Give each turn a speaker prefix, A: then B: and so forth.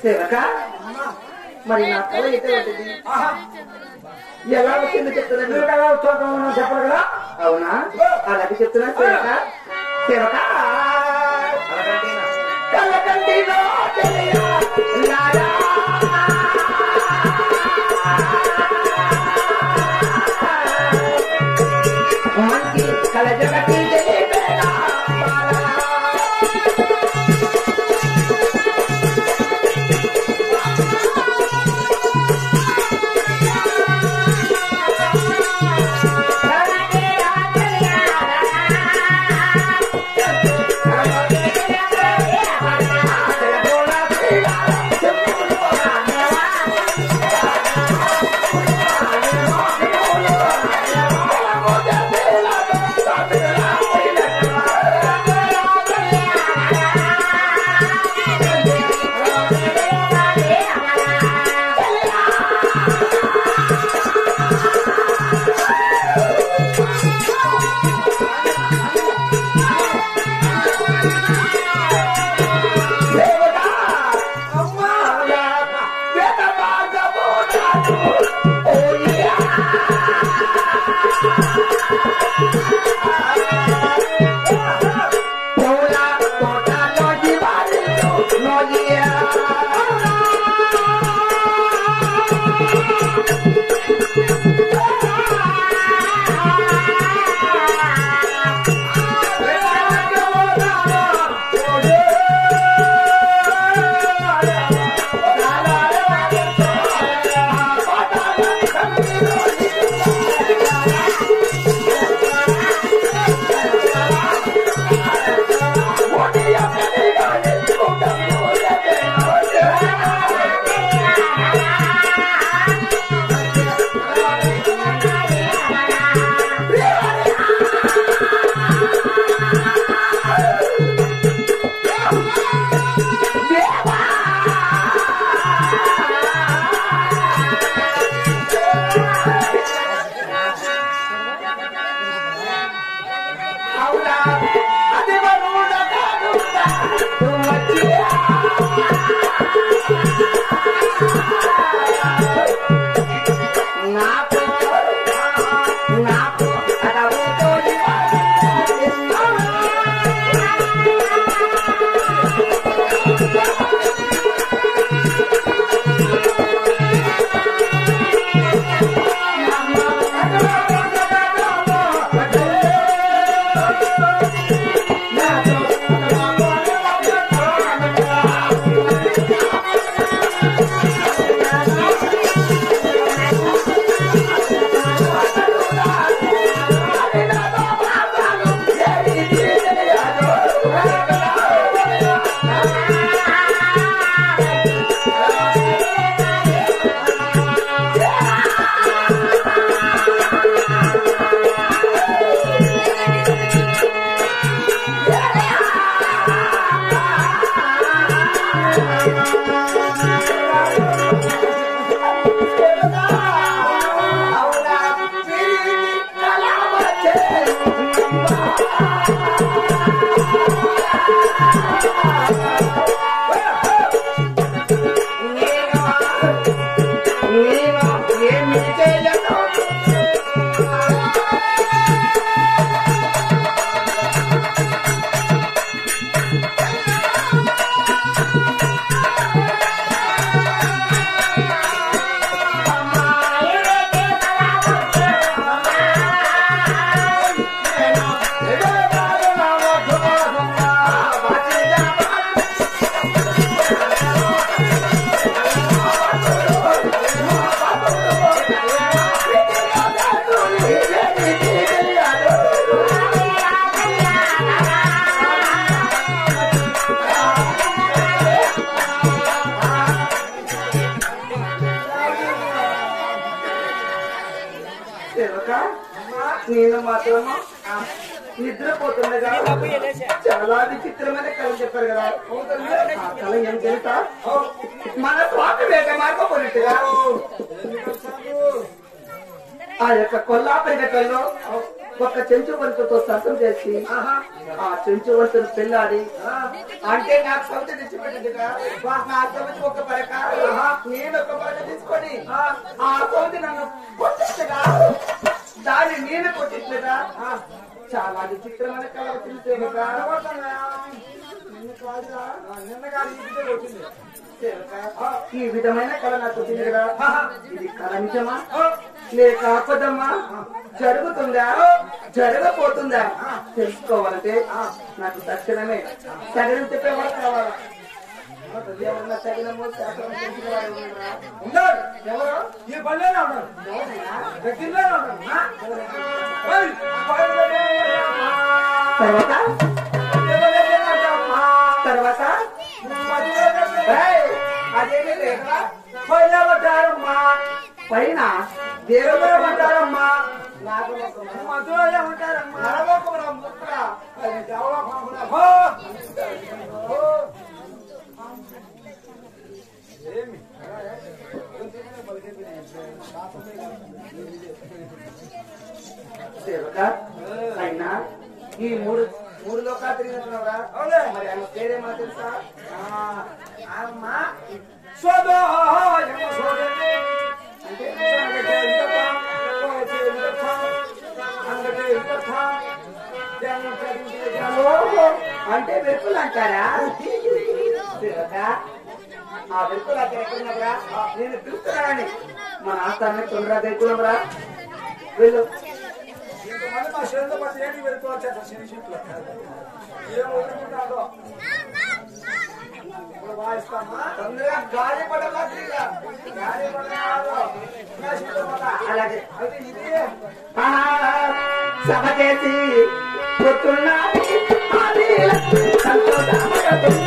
A: సేవక మరి నా కళ ఎటువంటిది ఎలా వచ్చిందో చెప్తున్నా
B: మీరు కదా ఉత్సాహం చెప్పరు కదా
A: అవునా అలాగే చెప్తున్నా సేవక సేవక కళ్ళకంటిలో తెలియ లాలా. మంచి కలజగటి తెలిపేనా బాలా. నాకు నాకు అడవుతో నేను ఏమి చేయను సేవక నేను మాత్రము నిద్రపోతుండగా చాలా విచిత్రమైన కళ చెప్పారు కదా ఆ కళ ఏం తెలుసా మన స్వామి వేట మార్కపోయినట్టుగా ఆ యొక్క కొల్లాపరి గట్టల్లో ఒక చెంచు వంతుతో ససం చేసి ఆ చెంచు వంతును పెళ్ళాడి అంటే నాకు సౌతి తెచ్చిపెట్టిందిగా నా సౌతి ఒక పరక నేను ఒక పరక తీసుకొని ఆ సౌతి నన్ను కొట్టించగా దాన్ని నేను కొట్టించగా చాలా విచిత్రమైన కళ వచ్చింది సేవకా.
B: నిన్న కాదు ఇంటికే వచ్చింది
A: సేవకా, ఈ విధమైన కళ నాకు వచ్చింది కదా ఇది కళ నిజమా లేక అబద్ధమా జరుగుతుందా జరగపోతుందా తెలుసుకోవాలంటే నాకు తక్షణమే సగనం చెప్పేవాడు కావాలా ఎవరన్నా తగినమో శాసనం తెలిసిన వాడు ఉన్నారా?
B: ఉన్నారు ఎవరు ఈ పల్లెనే ఉన్నారు
A: ఎవరైనా?
B: దగ్గరలోనే ఉన్నారు ఆ? ఏయ్, పల్లెనే ఉన్నారమ్మా.
A: తర్వాత
B: పల్లెనే ఉన్నారమ్మా.
A: తర్వాత
B: మధ్యలోనే
A: ఏయ్, అదేమీ లేదురా
B: పల్లె ఉంటారమ్మా.
A: పైన
B: దేవుడే
A: దేవుడు
B: ఉంటారమ్మా.
A: నాకు
B: మధ్యలోనే ఉంటారమ్మా.
A: నరలోకమున ముక్కురా.
B: అది దేవలోకం కూడా. ఓ! ఓ! ఏమి?
A: సేవక అయినా ఈ మూడు మూడు లోకాలు తిరిగినట్టున్నావురా
B: అవునే.
A: మరి ఆమె పేరేమో తెలుసా
B: ఆ, అమ్మా. స్వదోహం సోదరి.
A: అంటే
B: సంగటే ఇంతట, కోచే ఇంతట, అంగటే ఇంతట, జనంటే ఇంతట.
A: ఓహో అంటే వెరుకులు అంటారా సేవక ఆ వెరుకులు అక్కడ ఎక్కడున్నారా నేను పిలుస్తున్నానని మన ఆస్థాన్ని తొందరగా తెచ్చుకున్నావురా వెళ్ళు
B: ఇంతమంది మా చేతిలో పట్టి ఏంటి పెట్టుకోవచ్చు శని షీట్లో. ఏం వదులుకుంటాడో. ఇప్పుడు వాయిస్తామా
A: తొందరగా గాలి పడమాత్రిగా
B: గాలి పడరాదు. నా షీట్లో పడ.
A: అలాగే
B: అయితే ఇది
A: సభ చేసి పొత్తున్నది సంతోషపడుతున్నది